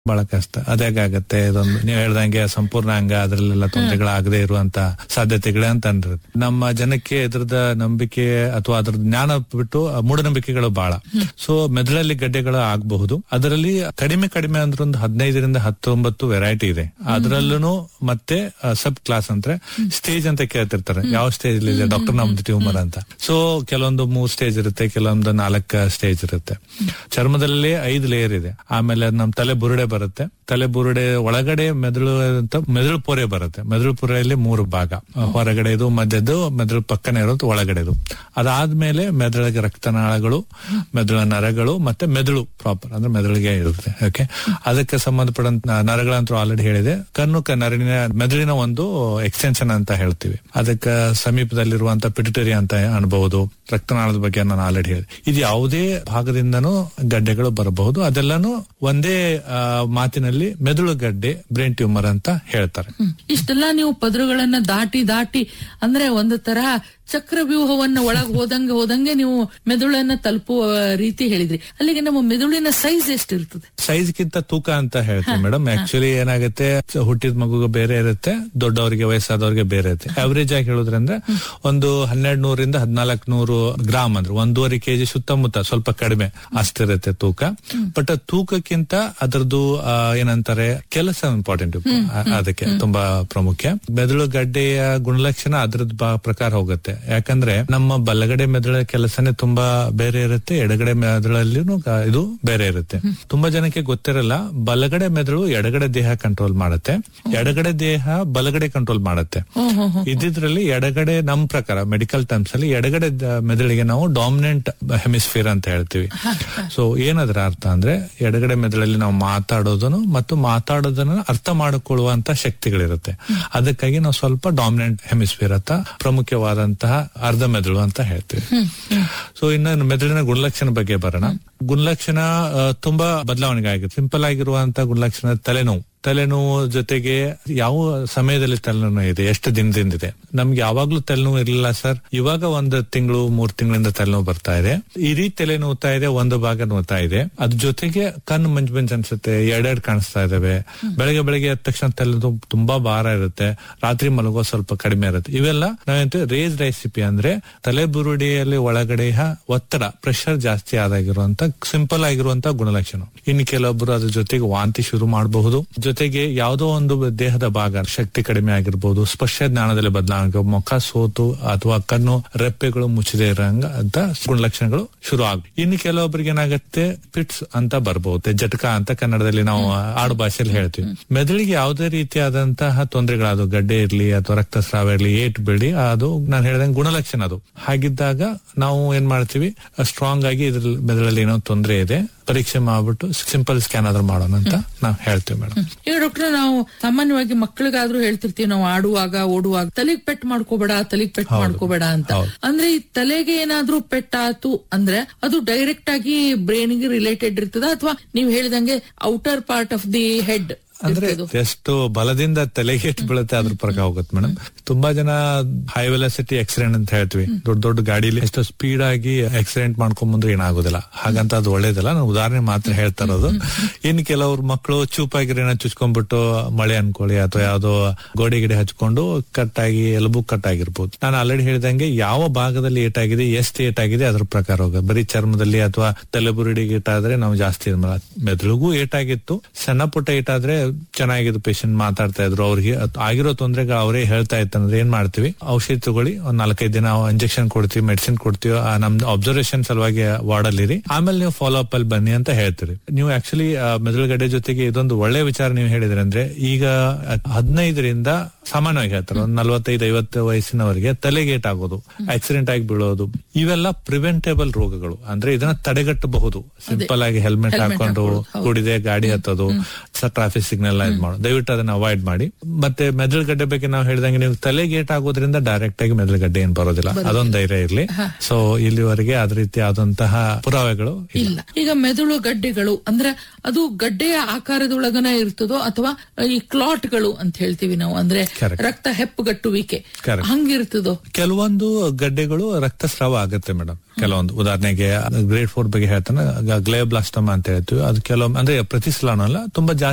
ಬಹಳ ಕಷ್ಟ ಅದೇಗಾಗತ್ತೆ ಇದೊಂದು ನೀವು ಹೇಳ್ದಂಗೆ ಸಂಪೂರ್ಣ ಅಂಗ ಅದ್ರಲ್ಲೆಲ್ಲ ತೊಂದರೆಗಳಾಗದೆ ಇರುವಂತ ಸಾಧ್ಯತೆಗಳೇ ಅಂತ ಅಂದಿರುತ್ತೆ ನಮ್ಮ ಜನಕ್ಕೆ ಇದ್ರದ ನಂಬಿಕೆ ಅಥವಾ ಅದ್ರ ಜ್ಞಾನ ಬಿಟ್ಟು ಆ ಮೂಢನಂಬಿಕೆಗಳು ಬಹಳ ಸೊ ಮೆದುಳಲ್ಲಿ ಗಡ್ಡೆಗಳು ಆಗಬಹುದು ಅದರಲ್ಲಿ ಕಡಿಮೆ ಕಡಿಮೆ ಅಂದ್ರೆ ಒಂದು ಹದಿನೈದರಿಂದ ಹತ್ತೊಂಬತ್ತು ವೆರೈಟಿ ಇದೆ ಅದರಲ್ಲೂ ಮತ್ತೆ ಸಬ್ ಕ್ಲಾಸ್ ಅಂದ್ರೆ ಸ್ಟೇಜ್ ಅಂತ ಕೇಳ್ತಿರ್ತಾರೆ ಯಾವ ಸ್ಟೇಜ್ ಇದೆ ಡಾಕ್ಟರ್ ನಮ್ದು ಟ್ಯೂಮರ್ ಅಂತ ಸೊ ಕೆಲವೊಂದು ಮೂರ್ ಸ್ಟೇಜ್ ಇರುತ್ತೆ ಕೆಲವೊಂದು ನಾಲ್ಕು ಸ್ಟೇಜ್ ಇರುತ್ತೆ ಚರ್ಮದಲ್ಲಿ ಐದು ಲೇಯರ್ ಇದೆ ಆಮೇಲೆ ನಮ್ ತಲೆ ಬುರುಡೆ ಬರುತ್ತೆ ತಲೆ ಬುರುಡೆ ಒಳಗಡೆ ಮೆದುಳು ಅಂತ ಮೆದುಳು ಪೊರೆ ಬರುತ್ತೆ ಮೆದುಳು ಪೊರೆಯಲ್ಲಿ ಮೂರು ಭಾಗ ಹೊರಗಡೆದು ಮಧ್ಯದ್ದು ಮೆದುಳು ಪಕ್ಕನೆ ಇರೋದು ಒಳಗಡೆದು ಅದಾದ್ಮೇಲೆ ಮೆದುಳಿಗೆ ರಕ್ತನಾಳಗಳು ಮೆದುಳ ನರಗಳು ಮತ್ತೆ ಮೆದುಳು ಪ್ರಾಪರ್ ಅಂದ್ರೆ ಮೆದುಳಿಗೆ ಇರುತ್ತೆ ಓಕೆ ಅದಕ್ಕೆ ಸಂಬಂಧಪಟ್ಟಂತ ನರಗಳಂತೂ ಆಲ್ರೆಡಿ ಹೇಳಿದೆ ಕಣ್ಣು ಕ- ನರಳಿನ ಮೆದುಳಿನ ಒಂದು ಎಕ್ಸ್ಟೆನ್ಷನ್ ಅಂತ ಹೇಳ್ತೀವಿ ಅದಕ್ಕೆ ಸಮೀಪದಲ್ಲಿರುವಂತ ಪಿಟುಟರಿ ಅಂತ ಅನ್ಬಹುದು ರಕ್ತನಾಳದ ಬಗ್ಗೆ ನಾನು ಆಲ್ರೆಡಿ ಹೇಳಿದೆ ಇದು ಯಾವುದೇ ಭಾಗದಿಂದನೂ ಗಡ್ಡೆಗಳು ಬರಬಹುದು ಅದೆಲ್ಲಾನು ಒಂದೇ ಆ, ಮಾತಿನಲ್ಲಿ ಮೆದುಳು ಗಡ್ಡೆ ಬ್ರೈನ್ ಟ್ಯೂಮರ್ ಅಂತ ಹೇಳ್ತಾರೆ ಹ್ಮ್. ಇಷ್ಟೆಲ್ಲ ನೀವು ಪದರುಗಳನ್ನ ದಾಟಿ ದಾಟಿ ಅಂದ್ರೆ ಒಂದು ತರಹ ಚಕ್ರವ್ಯೂಹವನ್ನ ಒಳಗ್ ಹೋದಂಗೆ ಹೋದಂಗೆ ನೀವು ಮೆದುಳನ್ನ ತಲುಪುವ ರೀತಿ ಹೇಳಿದ್ರಿ ಅಲ್ಲಿಗೆ ನಮ್ಮ ಮೆದುಳಿನ ಸೈಜ್ ಎಷ್ಟಿರ್ತದೆ ಸೈಜ್ ಗಿಂತ ತೂಕ ಅಂತ ಹೇಳ್ತೀವಿ ಮೇಡಮ್ ಆಕ್ಚುಲಿ ಏನಾಗುತ್ತೆ ಹುಟ್ಟಿದ ಮಗುಗೆ ಬೇರೆ ಇರುತ್ತೆ ದೊಡ್ಡವರಿಗೆ ವಯಸ್ಸಾದವ್ರಿಗೆ ಬೇರೆ ಇರುತ್ತೆ ಅವರೇಜ್ ಆಗಿ ಹೇಳುದ್ರಂದ್ರೆ ಒಂದು ಹನ್ನೆರಡು ನೂರಿಂದ ಹದಿನಾಲ್ಕು ನೂರು ಗ್ರಾಮ್ ಅಂದ್ರೆ ಒಂದೂವರೆ ಕೆಜಿ ಸುತ್ತಮುತ್ತ ಸ್ವಲ್ಪ ಕಡಿಮೆ ಅಷ್ಟಿರುತ್ತೆ ತೂಕ ಬಟ್ ತೂಕಕ್ಕಿಂತ ಅದರದ್ದು ಆ, ಏನಂತಾರೆ ಕೆಲಸ ಇಂಪಾರ್ಟೆಂಟ್ ಅದಕ್ಕೆ ತುಂಬಾ ಪ್ರಾಮುಖ್ಯ ಮೆದುಳು ಗಡ್ಡೆಯ ಗುಣಲಕ್ಷಣ ಅದ್ರದ್ದು ಬಾ- ಪ್ರಕಾರ ಹೋಗುತ್ತೆ ಯಾಕಂದ್ರೆ ನಮ್ಮ ಬಲಗಡೆ ಮೆದುಳ ಕೆಲಸನೇ ತುಂಬಾ ಬೇರೆ ಇರುತ್ತೆ ಎಡಗಡೆ ಮೆದುಳಲ್ಲಿನೂ ಗ- ಇದು ಬೇರೆ ಇರುತ್ತೆ ತುಂಬಾ ಜನಕ್ಕೆ ಗೊತ್ತಿರಲ್ಲ ಬಲಗಡೆ ಮೆದುಳು ಎಡಗಡೆ ದೇಹ ಕಂಟ್ರೋಲ್ ಮಾಡುತ್ತೆ ಎಡಗಡೆ ದೇಹ ಬಲಗಡೆ ಕಂಟ್ರೋಲ್ ಮಾಡುತ್ತೆ ಇದ್ರಲ್ಲಿ ಎಡಗಡೆ ನಮ್ ಪ್ರಕಾರ ಮೆಡಿಕಲ್ ಟರ್ಮ್ಸ್ ಅಲ್ಲಿ ಎಡಗಡೆ ದ- ಮೆದುಳಿಗೆ ನಾವು ಡಾಮಿನೆಂಟ್ ಹೆಮಿಸ್ಫಿಯರ್ ಅಂತ ಹೇಳ್ತೀವಿ ಸೊ ಏನದ್ರ ಅರ್ಥ ಅಂದ್ರೆ ಎಡಗಡೆ ಮೆದುಳಲ್ಲಿ ನಾವು ಮಾತಾಡೋದನ್ನು ಮತ್ತು ಮಾತಾಡೋದನ್ನ ಅರ್ಥ ಮಾಡಿಕೊಳ್ಳುವಂತ ಶಕ್ತಿಗಳಿರುತ್ತೆ ಅದಕ್ಕಾಗಿ ನಾವು ಸ್ವಲ್ಪ ಡಾಮಿನೆಂಟ್ ಹೆಮಿಸ್ಫಿಯರ್ ಅಂತ ಪ್ರಮುಖವಾದಂತಹ ಅರ್ಧ ಮೆದುಳು ಅಂತ ಹೇಳ್ತೀವಿ ಸೊ ಇನ್ನು ಮೆದುಳಿನ ಗುಣಲಕ್ಷಣ ಬಗ್ಗೆ ಬರೋಣ ಗುಣಲಕ್ಷಣ ಆ, ತುಂಬಾ ಬದಲಾವಣೆ ಆಗಿದೆ ಸಿಂಪಲ್ ಆಗಿರುವಂತ ಗುಣಲಕ್ಷಣ ತಲೆನೋವು ತಲೆನೋವು ಜೊತೆಗೆ ಯಾವ ಸಮಯದಲ್ಲಿ ತಲೆನೋವು ಇದೆ ಎಷ್ಟು ದಿನದಿಂದ ಇದೆ ನಮ್ಗೆ ಯಾವಾಗ್ಲೂ ತಲೆನೋವು ಇರಲಿಲ್ಲ ಸರ್ ಇವಾಗ ಒಂದು ತಿಂಗಳು ಮೂರ್ ತಿಂಗಳಿಂದ ತಲೆನೋವು ಬರ್ತಾ ಇದೆ ಇಡೀ ತಲೆ ನೋವ್ತಾ ಇದೆ ಒಂದು ಭಾಗ ನೋವ್ತಾ ಇದೆ ಅದ್ರ ಜೊತೆಗೆ ಕಣ್ಣು ಮಂಜು ಮಂಜು ಅನ್ಸುತ್ತೆ ಎರಡೆರಡು ಕಾಣಿಸ್ತಾ ಇದಾವೆ ಬೆಳಗ್ಗೆ ಬೆಳಗ್ಗೆ ಎದ್ದ ತಕ್ಷಣ ತಲೆನೋವು ತುಂಬಾ ಭಾರ ಇರುತ್ತೆ ರಾತ್ರಿ ಮಲಗೋ ಸ್ವಲ್ಪ ಕಡಿಮೆ ಇರುತ್ತೆ ಇವೆಲ್ಲ ನಾವೇಂತ ರೇಸ್ ರೆಸಿಪಿ ಅಂದ್ರೆ ತಲೆ ಬುರುಡಿಯಲ್ಲಿ ಒಳಗಡೆ ಒತ್ತಡ ಪ್ರೆಷರ್ ಜಾಸ್ತಿ ಆದಾಗಿರುವಂತ ಸಿಂಪಲ್ ಆಗಿರುವಂತ ಗುಣಲಕ್ಷಣ ಇನ್ನು ಕೆಲವೊಬ್ರು ಅದ್ರ ಜೊತೆಗೆ ವಾಂತಿ ಶುರು ಮಾಡಬಹುದು ಜೊತೆಗೆ ಯಾವುದೋ ಒಂದು ದೇಹದ ಭಾಗ ಶಕ್ತಿ ಕಡಿಮೆ ಆಗಿರ್ಬೋದು ಸ್ಪರ್ಶ ಜ್ಞಾನದಲ್ಲಿ ಬದಲಾವಣೆ ಮುಖ ಸೋತು ಅಥವಾ ಕಣ್ಣು ರೆಪ್ಪೆಗಳು ಮುಚ್ಚದೆ ಇರಂಗ ಅಂತ ಗುಣಲಕ್ಷಣಗಳು ಶುರು ಆಗ ಇನ್ನು ಕೆಲವೊಬ್ಬರಿಗೆ ಏನಾಗುತ್ತೆ ಪಿಟ್ಸ್ ಅಂತ ಬರ್ಬಹುದು ಜಟಕ ಅಂತ ಕನ್ನಡದಲ್ಲಿ ನಾವು ಆಡು ಭಾಷೆಯಲ್ಲಿ ಹೇಳ್ತೀವಿ ಮೆದುಳಿಗೆ ಯಾವುದೇ ರೀತಿಯಾದಂತಹ ತೊಂದರೆಗಳಾದ ಗಡ್ಡೆ ಇರ್ಲಿ ಅಥವಾ ರಕ್ತಸ್ರಾವ ಇರ್ಲಿ ಏಟ್ ಬಿಡಿ ಅದು ನಾನು ಹೇಳ್ದಂಗೆ ಗುಣಲಕ್ಷಣ ಅದು ಹಾಗಿದ್ದಾಗ ನಾವು ಏನ್ ಮಾಡ್ತೀವಿ ಸ್ಟ್ರಾಂಗ್ ಆಗಿ ಇದ್ರ ಮೆದುಳಲ್ಲಿ ಏನೋ ತೊಂದರೆ ಇದೆ ಪರೀಕ್ಷೆ ಮಾಡ್ಬಿಟ್ಟು ಸಿಂಪಲ್ ಸ್ಕ್ಯಾನ್ ಆದ್ರೂ ಮಾಡೋಣ ಅಂತ ನಾವು ಹೇಳ್ತೀವಿ ಮೇಡಮ್ ಈಗ ಡಾಕ್ಟರ್ ನಾವು ಸಾಮಾನ್ಯವಾಗಿ ಮಕ್ಕಳಿಗಾದ್ರೂ ಹೇಳ್ತಿರ್ತೀವಿ ನಾವು ಆಡುವಾಗ ಓಡುವಾಗ ತಲೆಗ್ ಪೆಟ್ ಮಾಡ್ಕೋಬೇಡ ತಲೆಗ್ ಪೆಟ್ ಮಾಡ್ಕೋಬೇಡ ಅಂತ ಹೌದು. ಅಂದ್ರೆ ಈ ತಲೆಗೆ ಏನಾದ್ರೂ ಪೆಟ್ಟಾತು ಅಂದ್ರೆ ಅದು ಡೈರೆಕ್ಟ್ ಆಗಿ ಬ್ರೈನ್ ಗೆ ರಿಲೇಟೆಡ್ ಇರ್ತದ ಅಥವಾ ನೀವು ಹೇಳಿದಂಗೆ outer part of the head ಅಂದ್ರೆ ಎಷ್ಟು ಬಲದಿಂದ ತಲೆಗೆ ಎಷ್ಟು ಬೀಳುತ್ತೆ ಅದ್ರ ಪ್ರಕಾರ ಹೋಗುತ್ತೆ ಮೇಡಮ್ ತುಂಬಾ ಜನ ಹೈ ವೆಲಾಸಿಟಿ ಆಕ್ಸಿಡೆಂಟ್ ಅಂತ ಹೇಳ್ತೀವಿ ದೊಡ್ಡ ದೊಡ್ಡ ಗಾಡಿಲಿ ಎಷ್ಟು ಸ್ಪೀಡ್ ಆಗಿ ಆಕ್ಸಿಡೆಂಟ್ ಮಾಡ್ಕೊಂಡ್ ಬಂದ್ರೆ ಏನಾಗೋದಿಲ್ಲ ಹಾಗಂತ ಅದು ಒಳ್ಳೇದಲ್ಲ ನಾನು ಉದಾಹರಣೆ ಮಾತ್ರ ಹೇಳ್ತಾ ಇರೋದು ಇನ್ನು ಕೆಲವ್ರು ಮಕ್ಕಳು ಚೂಪಾಗಿರೋ ಏನೋ ಚುಚ್ಕೊಂಡ್ಬಿಟ್ಟು ಮಳೆ ಅನ್ಕೊಳ್ಳಿ ಅಥವಾ ಯಾವ್ದೋ ಗೋಡೆ ಗಿಡೆ ಹಚ್ಕೊಂಡು ಕಟ್ ಆಗಿ ಎಲುಬು ಕಟ್ ಆಗಿರ್ಬೋದು ನಾನು ಆಲ್ರೆಡಿ ಹೇಳಿದಂಗೆ ಯಾವ ಭಾಗದಲ್ಲಿ ಏಟಾಗಿದೆ ಎಷ್ಟು ಏಟಾಗಿದೆ ಅದ್ರ ಪ್ರಕಾರ ಹೋಗ ಬರೀ ಚರ್ಮದಲ್ಲಿ ಅಥವಾ ತಲೆಬುರುಡಿಗೆ ಏಟಾದ್ರೆ ನಾವು ಜಾಸ್ತಿ ಇದ್ ಮಾಡಲ್ಲ. ಮೆದುಳಿಗೂ ಏಟಾಗಿತ್ತು ಸಣ್ಣ ಪುಟ್ಟ ಏಟಾದ್ರೆ ಚೆನ್ನಾಗಿದ್ದು ಪೇಷಂಟ್ ಮಾತಾಡ್ತಾ ಇದ್ರು ಅವ್ರಿಗೆ ಅದ್ ಆಗಿರೋ ತೊಂದರೆಗಳು ಅವರೇ ಹೇಳ್ತಾ ಇತ್ತಂದ್ರೆ ಏನ್ ಮಾಡ್ತೀವಿ ಔಷಧಿ ತಗೊಳ್ಳಿ ಒಂದ್ ನಾಲ್ಕೈದು ದಿನ ಇಂಜೆಕ್ಷನ್ ಕೊಡ್ತೀವಿ ಮೆಡಿಸಿನ್ ಕೊಡ್ತೀವಿ ಆ ನಮ್ದು ಅಬ್ಸರ್ವೇಷನ್ ಸಲುವಾಗಿ ವಾರ್ಡಲ್ಲಿ ಇರಿ ಆಮೇಲೆ ನೀವು ಫಾಲೋ ಅಪ್ ಅಲ್ಲಿ ಬನ್ನಿ ಅಂತ ಹೇಳ್ತೀರಿ ನೀವು ಆಕ್ಚುಲಿ ಮೆದುಳುಗಡ್ಡೆ ಜೊತೆಗೆ ಇದೊಂದು ಒಳ್ಳೆ ವಿಚಾರ ನೀವು ಹೇಳಿದ್ರಿ ಅಂದ್ರೆ ಈಗ ಹದಿನೈದರಿಂದ ಸಾಮಾನ್ಯವಾಗಿ ಹೇಳ್ತಾರೆ ಒಂದ್ ನಲ್ವತ್ತೈದು ಐವತ್ತು ವಯಸ್ಸಿನವರಿಗೆ ತಲೆಗೇಟ್ ಆಗೋದು ಆಕ್ಸಿಡೆಂಟ್ ಆಗಿ ಬೀಳೋದು ಇವೆಲ್ಲ ಪ್ರಿವೆಂಟೇಬಲ್ ರೋಗಗಳು ಅಂದ್ರೆ ಇದನ್ನ ತಡೆಗಟ್ಟಬಹುದು ಸಿಂಪಲ್ ಆಗಿ ಹೆಲ್ಮೆಟ್ ಹಾಕೊಂಡು ಕುಡಿದೆ ಗಾಡಿ ಹತ್ತೋದು ಟ್ರಾಫಿಕ್ ಸಿಗ್ನಲ್ ಇದ್ ಮಾಡೋದು ದಯವಿಟ್ಟು ಅದನ್ನ ಅವಾಯ್ಡ್ ಮಾಡಿ ಮತ್ತೆ ಮೆದುಳುಗಡ್ಡೆ ಬಗ್ಗೆ ನಾವು ಹೇಳಿದಂಗೆ ನೀವು ತಲೆಗೇಟ್ ಆಗೋದ್ರಿಂದ ಡೈರೆಕ್ಟ್ ಆಗಿ ಮೆದುಳುಗಡ್ಡೆ ಏನ್ ಬರೋದಿಲ್ಲ ಅದೊಂದ್ ಧೈರ್ಯ ಇರ್ಲಿ ಸೊ ಇಲ್ಲಿವರೆಗೆ ಅದ ರೀತಿ ಆದಂತಹ ಪುರಾವೆಗಳು ಇಲ್ಲ ಇಲ್ಲ ಈಗ ಮೆದುಳು ಗಡ್ಡೆಗಳು ಅಂದ್ರೆ ಅದು ಗಡ್ಡೆಯ ಆಕಾರದೊಳಗನ ಇರ್ತದೋ ಅಥವಾ ಈ ಕ್ಲಾಟ್ಗಳು ಅಂತ ಹೇಳ್ತೀವಿ ನಾವು ಅಂದ್ರೆ Correct. ರಕ್ತ ಹೆಪ್ಪುಗಟ್ಟುವಿಕೆ Correct. ಹಂಗಿರ್ತದೋ ಕೆಲವೊಂದು ಗಡ್ಡೆಗಳು ರಕ್ತಸ್ರಾವ ಆಗುತ್ತೆ ಮೇಡಮ್ ಕೆಲವೊಂದು ಉದಾಹರಣೆಗೆ ಗ್ರೇಡ್ ಫೋರ್ ಬಗ್ಗೆ ಹೇಳ್ತಾನೆ ಗ್ಲೇಬ್ಲಾಸ್ಟಮ್ ಅಂತ ಹೇಳ್ತೀವಿ ಅದು ಕೆಲವೊಮ್ಮೆ ಅಂದ್ರೆ ಪ್ರತಿ ಸಲನೂ ಅಲ್ಲ ತುಂಬಾ ಜಾಸ್ತಿ